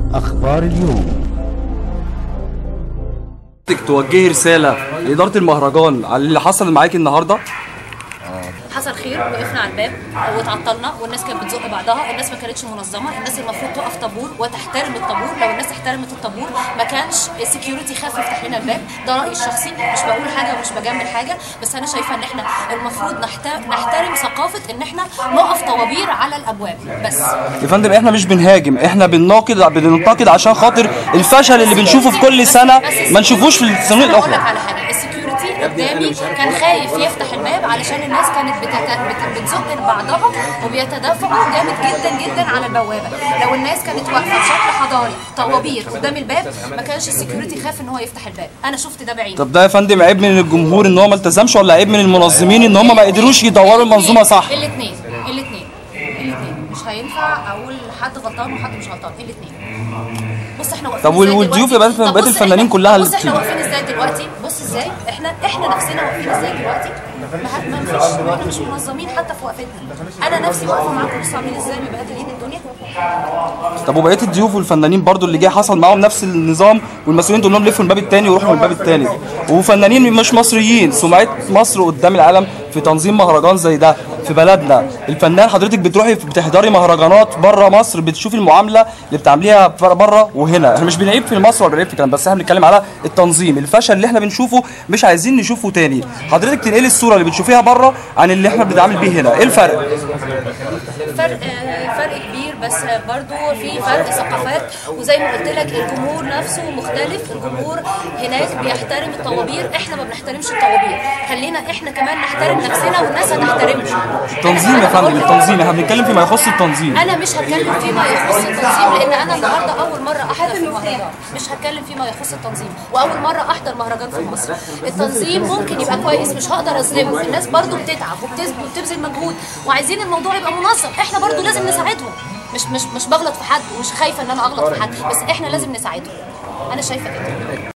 أخبار اليوم توجهي رسالة لإدارة المهرجان على اللي حصل معاكي النهاردة حصل خير وقفنا على الباب واتعطلنا والناس كانت بتزق بعضها الناس ما كانتش منظمه الناس المفروض تقف طابور وتحترم الطابور لو الناس احترمت الطابور ما كانش السكيورتي خاف يفتح لنا الباب ده رايي الشخصي مش بقول حاجه ومش بجمل حاجه بس انا شايفه ان احنا المفروض نحت- نحترم ثقافه ان احنا نقف طوابير على الابواب بس يا فندم احنا مش بنهاجم احنا بنناقد بننتقد عشان خاطر الفشل اللي بنشوفه في كل سنة ما نشوفوش في السنين اقول لك الأخرى على حاجه السكيورتي قدامي كان خايف يفتح الباب علشان الناس كانت بتت... بت... بتزق بعضها وبيتدافعوا جامد جدا جدا على البوابه لو الناس كانت واقفه بشكل حضاري طوابير قدام الباب ما كانش السكيورتي خاف ان هو يفتح الباب انا شفت ده بعيني طب ده يا فندم عيب من الجمهور ان هو ما التزمش ولا عيب من المنظمين ان هم ما قدروش يدوروا المنظومة صح الاثنين الاثنين الاثنين مش هينفع اقول حد غلطان وحد مش غلطان الاثنين بص احنا واقفين طب وال- إزاي والضيوف دلوقتي؟ يبقى طب بقية بص الفنانين إحنا- كلها اللي بص احنا بتيجي. واقفين ازاي دلوقتي بص ازاي احنا احنا نفسنا واقفين ازاي دلوقتي ما ما فيش احنا مش منظمين حتى في وقفتنا انا نفسي واقفه معاكم بصوا عاملين ازاي مبهدلين الدنيا طب وبقية الضيوف والفنانين برضو اللي جاي حصل معاهم نفس النظام والمسؤولين تقول لهم لفوا الباب التاني وروحوا من الباب التاني وفنانين مش مصريين سمعة مصر قدام العالم في تنظيم مهرجان زي ده في بلدنا الفنان حضرتك بتروحي بتحضري مهرجانات بره مصر بتشوفي المعامله اللي بتعمليها بره وهنا احنا مش بنعيب في مصر ولا بنعيب في كلام بس احنا بنتكلم على التنظيم الفشل اللي احنا بنشوفه مش عايزين نشوفه تاني حضرتك تنقلي الصوره اللي بتشوفيها بره عن اللي احنا بنتعامل بيه هنا ايه الفرق فرق آه، فرق كبير بس برضو في فرق ثقافات وزي ما قلت لك الجمهور نفسه مختلف الجمهور هناك بيحترم الطوابير احنا ما بنحترمش الطوابير خلينا احنا كمان نحترم نفسنا والناس هتحترمنا التنظيم يا فندم التنظيم احنا بنتكلم فيما يخص التنظيم انا مش هتكلم فيما يخص التنظيم لان انا النهارده اول مره احضر في مهرجان مش هتكلم فيما يخص التنظيم واول مره احضر مهرجان في مصر التنظيم ممكن يبقى كويس مش هقدر اظلمه الناس برضو بتتعب وبتز- وبتبذل مجهود وعايزين الموضوع يبقى منظم احنا برضو لازم نساعدهم مش مش مش بغلط في حد ومش خايفه ان انا اغلط في حد بس احنا لازم نساعدهم انا شايفه كده